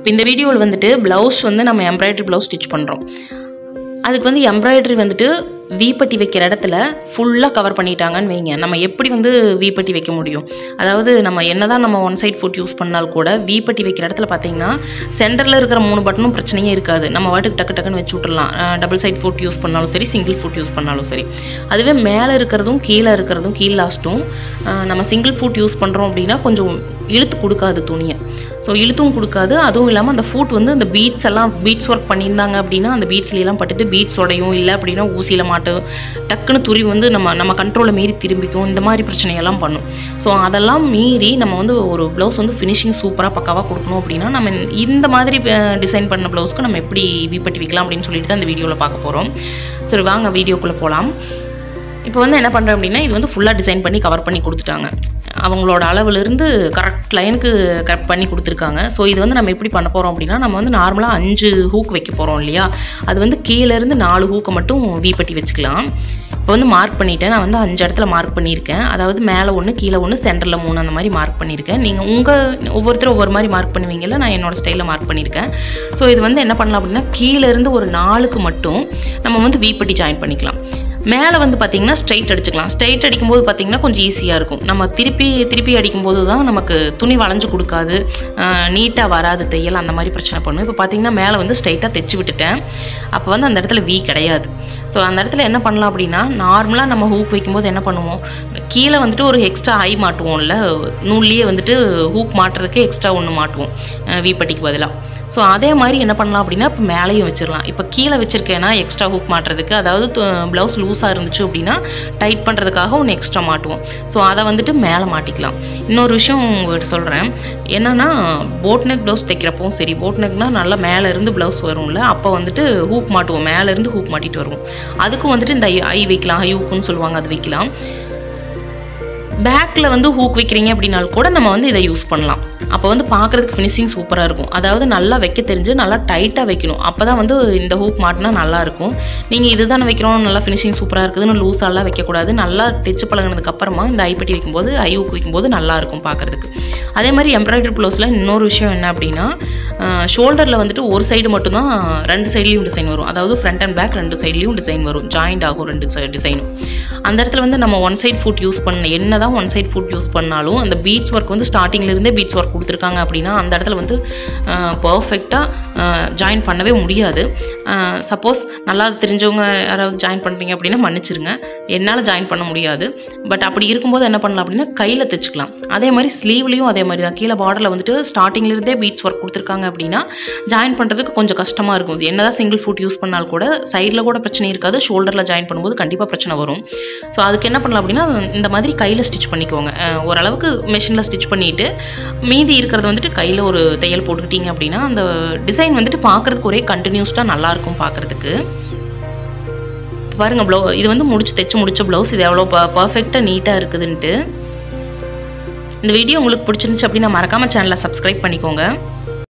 இப்போ இந்த வீடியோவில் வந்துட்டு ப்ளவுஸ் வந்து நம்ம எம்ப்ராய்டரி ப்ளவுஸ் ஸ்டிச் பண்ணுறோம் அதுக்கு வந்து எம்ப்ராய்டரி வந்துட்டு வீப்பட்டி வைக்கிற இடத்துல ஃபுல்லாக கவர் பண்ணிட்டாங்கன்னு வைங்க நம்ம எப்படி வந்து வீப்பட்டி வைக்க முடியும் அதாவது நம்ம என்னதான் நம்ம ஒன் சைட் ஃபுட் யூஸ் பண்ணால் கூட வீப்பட்டி வைக்கிற இடத்துல பார்த்தீங்கன்னா சென்டரில் இருக்கிற மூணு பட்டனும் பிரச்சனையே இருக்காது நம்ம வாட்டுக்கு டக்கு டக்குன்னு வச்சு விட்டுறலாம் டபுள் சைட் ஃபுட் யூஸ் பண்ணாலும் சரி சிங்கிள் ஃபுட் யூஸ் பண்ணாலும் சரி அதுவே மேலே இருக்கிறதும் கீழே இருக்கிறதும் கீழ் லாஸ்ட்டும் நம்ம சிங்கிள் ஃபுட் யூஸ் பண்ணுறோம் அப்படின்னா கொஞ்சம் இழுத்து கொடுக்காது துணியை ஸோ இழுத்தும் கொடுக்காது அதுவும் இல்லாமல் அந்த ஃபுட் வந்து அந்த பீட்ஸ் எல்லாம் பீட்ஸ் ஒர்க் பண்ணியிருந்தாங்க அப்படின்னா அந்த பீட்ஸ்லாம் பட்டுட்டு பீட்ஸ் உடையும் இல்லை அப்படின்னா ஊசியில் மாட்டும் டக்குன்னு துரி வந்து நம்ம நம்ம கண்ட்ரோலை மீறி திரும்பிக்கும் இந்த மாதிரி பிரச்சனையெல்லாம் பண்ணும் ஸோ அதெல்லாம் மீறி நம்ம வந்து ஒரு ப்ளவுஸ் வந்து ஃபினிஷிங் சூப்பராக பக்காவாக கொடுக்கணும் அப்படின்னா நம்ம இந்த மாதிரி டிசைன் பண்ண ப்ளவுஸ்க்கு நம்ம எப்படி வீப்பட்டி வைக்கலாம் அப்படின்னு சொல்லிட்டு தான் இந்த வீடியோவில் பார்க்க போகிறோம் சரி வாங்க வீடியோக்குள்ளே போகலாம் இப்போ வந்து என்ன பண்ணுறேன் அப்படின்னா இது வந்து ஃபுல்லாக டிசைன் பண்ணி கவர் பண்ணி கொடுத்துட்டாங்க அவங்களோட அளவுலேருந்து கரெக்ட் லைனுக்கு கரெக்ட் பண்ணி கொடுத்துருக்காங்க ஸோ இது வந்து நம்ம எப்படி பண்ண போகிறோம் அப்படின்னா நம்ம வந்து நார்மலாக அஞ்சு ஹூக் வைக்க போகிறோம் இல்லையா அது வந்து கீழேருந்து நாலு ஹூக்கை மட்டும் வீப்பட்டி வச்சுக்கலாம் இப்போ வந்து மார்க் பண்ணிட்டேன் நான் வந்து அஞ்சு இடத்துல மார்க் பண்ணியிருக்கேன் அதாவது மேலே ஒன்று கீழே ஒன்று சென்டரில் மூணு அந்த மாதிரி மார்க் பண்ணியிருக்கேன் நீங்கள் உங்கள் ஒவ்வொருத்தரும் ஒவ்வொரு மாதிரி மார்க் பண்ணுவீங்கல்ல நான் என்னோட ஸ்டைலில் மார்க் பண்ணியிருக்கேன் ஸோ இது வந்து என்ன பண்ணலாம் அப்படின்னா கீழேருந்து ஒரு நாலுக்கு மட்டும் நம்ம வந்து வீப்பட்டி ஜாயின் பண்ணிக்கலாம் மேலே வந்து பார்த்தீங்கன்னா ஸ்ட்ரைட் அடிச்சுக்கலாம் ஸ்ட்ரைட் அடிக்கும்போது பார்த்தீங்கன்னா கொஞ்சம் ஈஸியாக இருக்கும் நம்ம திருப்பி திருப்பி அடிக்கும்போது தான் நமக்கு துணி வளைஞ்சு கொடுக்காது நீட்டாக வராது தையல் அந்த மாதிரி பிரச்சனை பண்ணும் இப்போ பார்த்தீங்கன்னா மேலே வந்து ஸ்ட்ரைட்டாக தைச்சி விட்டுட்டேன் அப்போ வந்து அந்த இடத்துல வி கிடையாது ஸோ அந்த இடத்துல என்ன பண்ணலாம் அப்படின்னா நார்மலாக நம்ம ஹூக் வைக்கும்போது என்ன பண்ணுவோம் கீழே வந்துட்டு ஒரு எக்ஸ்ட்ரா ஐ மாட்டுவோம்ல நூல்லையே வந்துட்டு ஹூக் மாட்டுறதுக்கு எக்ஸ்ட்ரா ஒன்று மாட்டுவோம் வீப்பட்டிக்கு பதிலாக ஸோ அதே மாதிரி என்ன பண்ணலாம் அப்படின்னா இப்போ மேலேயும் வச்சிடலாம் இப்போ கீழே வச்சிருக்கேன்னா எக்ஸ்ட்ரா ஹூக் மாட்டுறதுக்கு அதாவது ப்ளவுஸ் லூஸாக இருந்துச்சு அப்படின்னா டைட் பண்ணுறதுக்காக ஒன்று எக்ஸ்ட்ரா மாட்டுவோம் ஸோ அதை வந்துட்டு மேலே மாட்டிக்கலாம் இன்னொரு விஷயம் உங்கள்கிட்ட சொல்கிறேன் என்னென்னா போட் நெக் ப்ளவுஸ் தைக்கிறப்பவும் சரி போட் நெக்னா நல்லா மேலே இருந்து ப்ளவுஸ் வரும்ல அப்போ வந்துட்டு ஹூக் மாட்டுவோம் மேலேருந்து ஹூக் மாட்டிட்டு வருவோம் அதுக்கும் வந்துட்டு இந்த ஐ வைக்கலாம் ஐ ஹூக்குன்னு சொல்லுவாங்க அது வைக்கலாம் பேக்கில் வந்து ஹூக் வைக்கிறீங்க அப்படின்னாலும் கூட நம்ம வந்து இதை யூஸ் பண்ணலாம் அப்போ வந்து பார்க்குறதுக்கு ஃபினிஷிங் சூப்பராக இருக்கும் அதாவது நல்லா வைக்க தெரிஞ்சு நல்லா டைட்டாக வைக்கணும் அப்போ தான் வந்து இந்த ஹூக் மாட்டினா நல்லாயிருக்கும் நீங்கள் இது தானே வைக்கிறோம் நல்லா ஃபினிஷிங் சூப்பராக இருக்குதுன்னு லூஸாலாம் வைக்கக்கூடாது நல்லா தைச்சு பழகினதுக்கு அப்புறமா இந்த ஐப்பட்டி வைக்கும்போது ஐ ஹூக் வைக்கும்போது நல்லாயிருக்கும் பார்க்குறதுக்கு அதே மாதிரி எம்ப்ராய்டரி ப்ளவுஸில் இன்னொரு விஷயம் என்ன அப்படின்னா ஷோல்டரில் வந்துட்டு ஒரு சைடு மட்டும்தான் ரெண்டு சைட்லேயும் டிசைன் வரும் அதாவது ஃப்ரண்ட் அண்ட் பேக் ரெண்டு சைட்லேயும் டிசைன் வரும் ஜாயிண்ட் ஆகும் ரெண்டு டிசைனும் அந்த இடத்துல வந்து நம்ம ஒன் சைட் ஃபுட் யூஸ் பண்ண என்ன தான் ஒன் சைட் ஃபுட் யூஸ் பண்ணாலும் அந்த பீட்ஸ் ஒர்க் வந்து ஸ்டார்டிங்லேருந்தே பீட்ஸ் ஒர்க் கொடுத்துருக்காங்க அப்படின்னா அந்த இடத்துல வந்து பர்ஃபெக்டாக ஜாயின் பண்ணவே முடியாது சப்போஸ் நல்லா தெரிஞ்சவங்க யாராவது ஜாயின் பண்ணுறீங்க அப்படின்னா மன்னிச்சிருங்க என்னால் ஜாயின் பண்ண முடியாது பட் அப்படி இருக்கும்போது என்ன பண்ணலாம் அப்படின்னா கையில் தைச்சிக்கலாம் அதே மாதிரி ஸ்லீவ்லேயும் அதே மாதிரி தான் கீழே பார்டரில் வந்துட்டு ஸ்டார்டிங்லேருந்தே பீட்ஸ் ஒர்க் கொடுத்துருக்காங்க அப்படின்னா ஜாயின் பண்ணுறதுக்கு கொஞ்சம் கஷ்டமாக இருக்கும் என்னதான் சிங்கிள் ஃபுட் யூஸ் பண்ணால் கூட சைடில் கூட பிரச்சனை இருக்காது ஷோல்டரில் ஜாயின் பண்ணும்போது கண்டிப்பாக பிரச்சனை வரும் ஸோ அதுக்கு என்ன பண்ணலாம் அப்படின்னா இந்த மாதிரி கையில் ஸ்டிச் பண்ணிக்கோங்க ஓரளவுக்கு மிஷினில் ஸ்டிச் பண்ணிவிட்டு மீதி இருக்கிறது வந்துட்டு கையில் ஒரு தையல் போட்டுக்கிட்டீங்க அப்படின்னா அந்த டிசைன் வந்துட்டு பார்க்குறதுக்கு ஒரே கண்டினியூஸ்டாக நல்லாயிருக்கும் பார்க்குறதுக்கு பாருங்கள் ப்ளவு இது வந்து முடிச்சு தைச்சு முடிச்ச ப்ளவுஸ் இது எவ்வளோ ப பர்ஃபெக்டாக நீட்டாக இருக்குதுன்ட்டு இந்த வீடியோ உங்களுக்கு பிடிச்சிருந்துச்சு அப்படின்னா மறக்காமல் சேனலை சப்ஸ்கிரைப் பண்ணிக்கோங்க